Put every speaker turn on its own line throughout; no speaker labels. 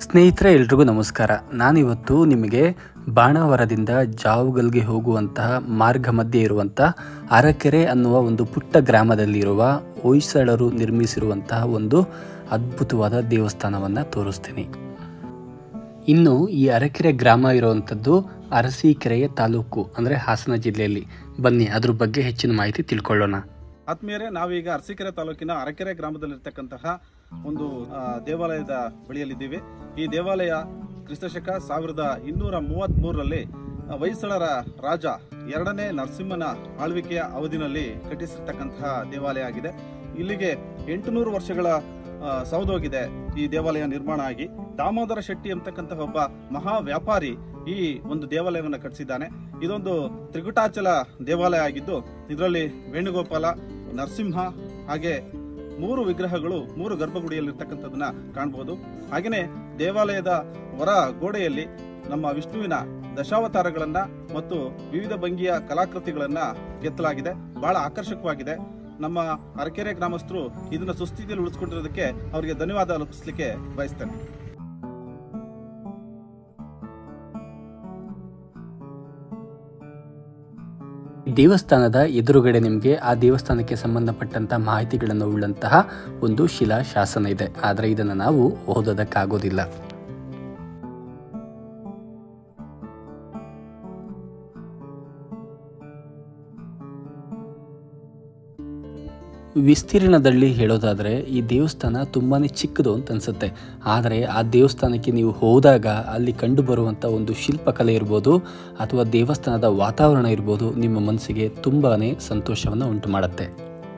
ಸ್ನೇಹಿತರೆ ಎಲ್ರಿಗೂ ನಮಸ್ಕಾರ ನಾನಿವತ್ತು ನಿಮಗೆ ಬಾಣಾವರದಿಂದ ಜಾವುಗಲ್ಗೆ ಹೋಗುವಂತಹ ಮಾರ್ಗ ಮಧ್ಯೆ ಇರುವಂತಹ ಅರಕೆರೆ ಅನ್ನುವ ಒಂದು ಪುಟ್ಟ ಗ್ರಾಮದಲ್ಲಿರುವ ಹೊಯ್ಸಳರು ನಿರ್ಮಿಸಿರುವಂತಹ ಒಂದು ಅದ್ಭುತವಾದ ದೇವಸ್ಥಾನವನ್ನು ತೋರಿಸ್ತೀನಿ ಇನ್ನು ಈ ಅರಕೆರೆ ಗ್ರಾಮ ಇರುವಂಥದ್ದು ಅರಸೀಕೆರೆಯ ತಾಲೂಕು ಅಂದರೆ ಹಾಸನ ಜಿಲ್ಲೆಯಲ್ಲಿ ಬನ್ನಿ ಅದ್ರ ಬಗ್ಗೆ ಹೆಚ್ಚಿನ ಮಾಹಿತಿ ತಿಳ್ಕೊಳ್ಳೋಣ
ಆತ್ಮೀಯರೇ ನಾವೀಗ ಅರಸೀಕೆರೆ ತಾಲೂಕಿನ ಅರಕೆರೆ ಗ್ರಾಮದಲ್ಲಿರ್ತಕ್ಕಂತಹ ಒಂದು ಆ, ದೇವಾಲಯದ ಬಳಿಯಲ್ಲಿದ್ದೀವಿ ಈ ದೇವಾಲಯ ಕ್ರಿಸ್ತಶಕ ಸಾವಿರದ ಇನ್ನೂರ ಮೂವತ್ತ್ ಮೂರರಲ್ಲಿ ಹೊಯ್ಸಳರ ರಾಜ ಎರಡನೇ ನರಸಿಂಹನ ಆಳ್ವಿಕೆಯ ಅವಧಿನಲ್ಲಿ ಕಟ್ಟಿಸಿರ್ತಕ್ಕಂತಹ ದೇವಾಲಯ ಆಗಿದೆ ಇಲ್ಲಿಗೆ ಎಂಟುನೂರು ವರ್ಷಗಳ ಆ, ಸೌದೋಗಿದೆ ಈ ದೇವಾಲಯ ನಿರ್ಮಾಣ ಆಗಿ ದಾಮೋದರ ಶೆಟ್ಟಿ ಅಂತಕ್ಕಂತಹ ಒಬ್ಬ ಮಹಾ ವ್ಯಾಪಾರಿ ಈ ಒಂದು ದೇವಾಲಯವನ್ನು ಕಟ್ಟಿಸಿದ್ದಾನೆ ಇದೊಂದು ತ್ರಿಗುಟಾಚಲ ದೇವಾಲಯ ಆಗಿದ್ದು ಇದರಲ್ಲಿ ವೇಣುಗೋಪಾಲ ನರಸಿಂಹ ಹಾಗೆ ಮೂರು ವಿಗ್ರಹಗಳು ಮೂರು ಗರ್ಭಗುಡಿಯಲ್ಲಿರ್ತಕ್ಕಂಥದ್ದನ್ನ ಕಾಣಬಹುದು ಹಾಗೆಯೇ ದೇವಾಲಯದ ಹೊರ ಗೋಡೆಯಲ್ಲಿ ನಮ್ಮ ವಿಷ್ಣುವಿನ ದಶಾವತಾರಗಳನ್ನ ಮತ್ತು ವಿವಿಧ ಭಂಗಿಯ ಕಲಾಕೃತಿಗಳನ್ನ ಕೆತ್ತಲಾಗಿದೆ ಬಹಳ ಆಕರ್ಷಕವಾಗಿದೆ ನಮ್ಮ ಅರಕೆರೆ ಗ್ರಾಮಸ್ಥರು ಇದನ್ನ ಸುಸ್ಥಿತಿಯಲ್ಲಿ ಉಳಿಸ್ಕೊಂಡಿರೋದಕ್ಕೆ ಅವರಿಗೆ ಧನ್ಯವಾದ ಅರ್ಪಿಸ್ಲಿಕ್ಕೆ ಬಯಸ್ತೇನೆ
ದೇವಸ್ಥಾನದ ಎದುರುಗಡೆ ನಿಮಗೆ ಆ ದೇವಸ್ಥಾನಕ್ಕೆ ಸಂಬಂಧಪಟ್ಟಂತ ಮಾಹಿತಿಗಳನ್ನು ಉಳ್ಳಂತಹ ಒಂದು ಶಿಲಾ ಶಾಸನ ಇದೆ ಆದರೆ ಇದನ್ನು ನಾವು ಓದೋದಕ್ಕಾಗೋದಿಲ್ಲ ವಿಸ್ತೀರ್ಣದಲ್ಲಿ ಹೇಳೋದಾದರೆ ಈ ದೇವಸ್ಥಾನ ತುಂಬಾ ಚಿಕ್ಕದು ಅಂತ ಅನಿಸುತ್ತೆ ಆದರೆ ಆ ದೇವಸ್ಥಾನಕ್ಕೆ ನೀವು ಹೋದಾಗ ಅಲ್ಲಿ ಕಂಡು ಬರುವಂಥ ಒಂದು ಶಿಲ್ಪಕಲೆ ಇರ್ಬೋದು ಅಥವಾ ದೇವಸ್ಥಾನದ ವಾತಾವರಣ ಇರ್ಬೋದು ನಿಮ್ಮ ಮನಸ್ಸಿಗೆ ತುಂಬಾ ಸಂತೋಷವನ್ನು ಉಂಟು ಮಾಡುತ್ತೆ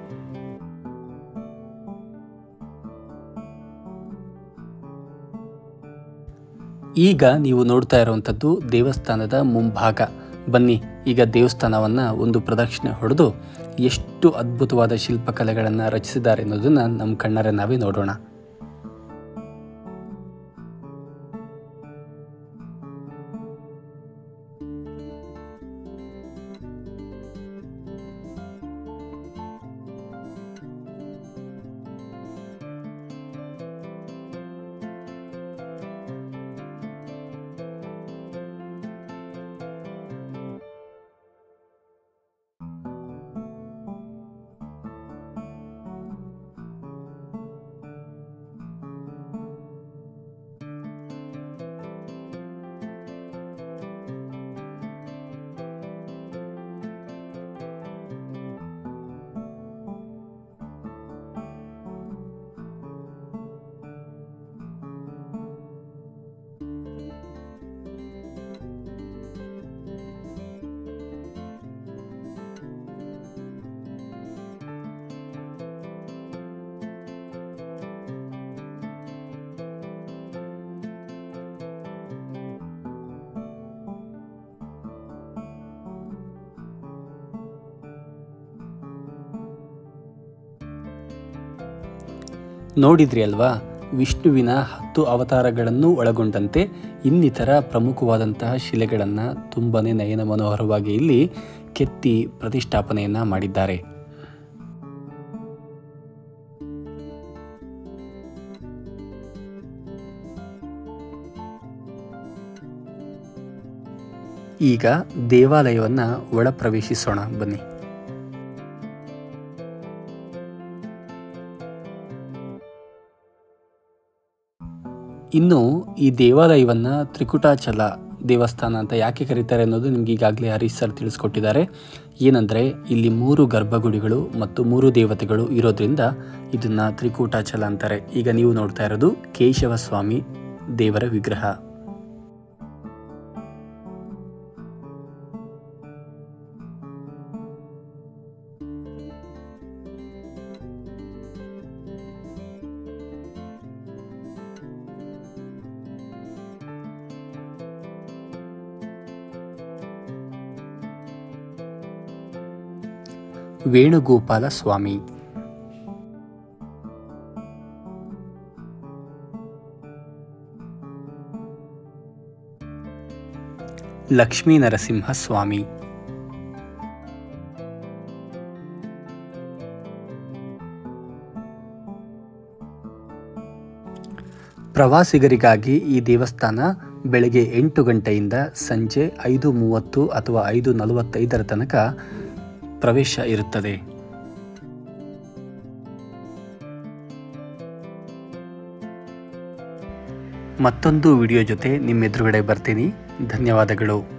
ಈಗ ನೀವು ನೋಡ್ತಾ ಇರುವಂಥದ್ದು ದೇವಸ್ಥಾನದ ಮುಂಭಾಗ ಬನ್ನಿ ಈಗ ದೇವಸ್ಥಾನವನ್ನು ಒಂದು ಪ್ರದಕ್ಷಿಣೆ ಹೊಡೆದು ಎಷ್ಟು ಅದ್ಭುತವಾದ ಶಿಲ್ಪಕಲೆಗಳನ್ನು ರಚಿಸಿದ್ದಾರೆ ಅನ್ನೋದನ್ನು ನಮ್ಮ ಕಣ್ಣಾರೆ ನಾವೇ ನೋಡೋಣ ನೋಡಿದ್ರಿ ಅಲ್ವಾ ವಿಷ್ಣುವಿನ ಹತ್ತು ಅವತಾರಗಳನ್ನು ಒಳಗೊಂಡಂತೆ ಇನ್ನಿತರ ಪ್ರಮುಖವಾದಂತಹ ಶಿಲೆಗಳನ್ನು ತುಂಬನೇ ನಯನ ಮನೋಹರವಾಗಿ ಇಲ್ಲಿ ಕೆತ್ತಿ ಪ್ರತಿಷ್ಠಾಪನೆಯನ್ನ ಮಾಡಿದ್ದಾರೆ ಈಗ ದೇವಾಲಯವನ್ನ ಒಳ ಪ್ರವೇಶಿಸೋಣ ಬನ್ನಿ ಇನ್ನು ಈ ದೇವಾಲಯವನ್ನು ತ್ರಿಕುಟಾಚಲ ದೇವಸ್ಥಾನ ಅಂತ ಯಾಕೆ ಕರೀತಾರೆ ಅನ್ನೋದು ನಿಮ್ಗೆ ಈಗಾಗಲೇ ಹರೀಶ್ ಸರ್ ತಿಳಿಸ್ಕೊಟ್ಟಿದ್ದಾರೆ ಏನಂದರೆ ಇಲ್ಲಿ ಮೂರು ಗರ್ಭಗುಡಿಗಳು ಮತ್ತು ಮೂರು ದೇವತೆಗಳು ಇರೋದ್ರಿಂದ ಇದನ್ನು ತ್ರಿಕೂಟಾಚಲ ಅಂತಾರೆ ಈಗ ನೀವು ನೋಡ್ತಾ ಇರೋದು ಕೇಶವ ಸ್ವಾಮಿ ದೇವರ ವಿಗ್ರಹ ವೇಣುಗೋಪಾಲ ಸ್ವಾಮಿ ಲಕ್ಷ್ಮೀ ನರಸಿಂಹ ಸ್ವಾಮಿ ಪ್ರವಾಸಿಗರಿಗಾಗಿ ಈ ದೇವಸ್ಥಾನ ಬೆಳಗ್ಗೆ ಎಂಟು ಗಂಟೆಯಿಂದ ಸಂಜೆ ಐದು ಮೂವತ್ತು ಅಥವಾ ಐದು ನಲವತ್ತೈದರ ತನಕ ಪ್ರವೇಶ ಇರುತ್ತದೆ ಮತ್ತೊಂದು ವಿಡಿಯೋ ಜೊತೆ ನಿಮ್ಮೆದುರುಗಡೆ ಬರ್ತೀನಿ ಧನ್ಯವಾದಗಳು